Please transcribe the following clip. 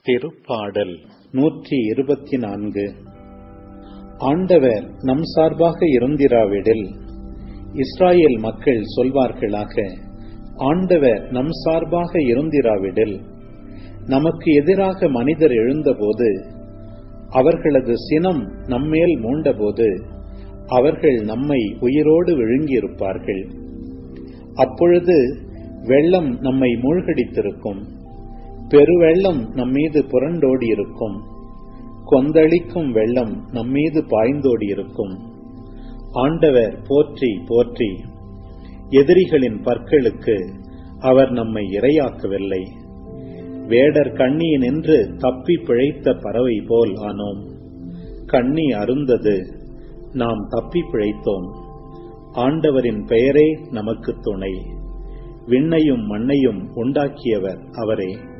திருப்பாடல் நூற்றி இருபத்தி நான்கு ஆண்டவர் நம் சார்பாக இருந்திராவிடில் இஸ்ராயேல் மக்கள் சொல்வார்களாக ஆண்டவர் நம் சார்பாக இருந்திராவிடில் நமக்கு எதிராக மனிதர் எழுந்தபோது அவர்களது சினம் நம்மேல் மூண்டபோது அவர்கள் நம்மை உயிரோடு விழுங்கியிருப்பார்கள் அப்பொழுது வெள்ளம் நம்மை மூழ்கடித்திருக்கும் பெருவெள்ளம் நம்மீது புரண்டோடி இருக்கும் கொந்தளிக்கும் வெள்ளம் நம்மீது பாய்ந்தோடி இருக்கும் ஆண்டவர் போற்றி போற்றி எதிரிகளின் பற்களுக்கு அவர் நம்மை இரையாக்கவில்லை வேடர் கண்ணியினின்று தப்பி பிழைத்த பறவை போல் ஆனோம் கண்ணி அருந்தது நாம் தப்பி பிழைத்தோம் ஆண்டவரின் பெயரே நமக்கு துணை விண்ணையும் மண்ணையும் உண்டாக்கியவர் அவரே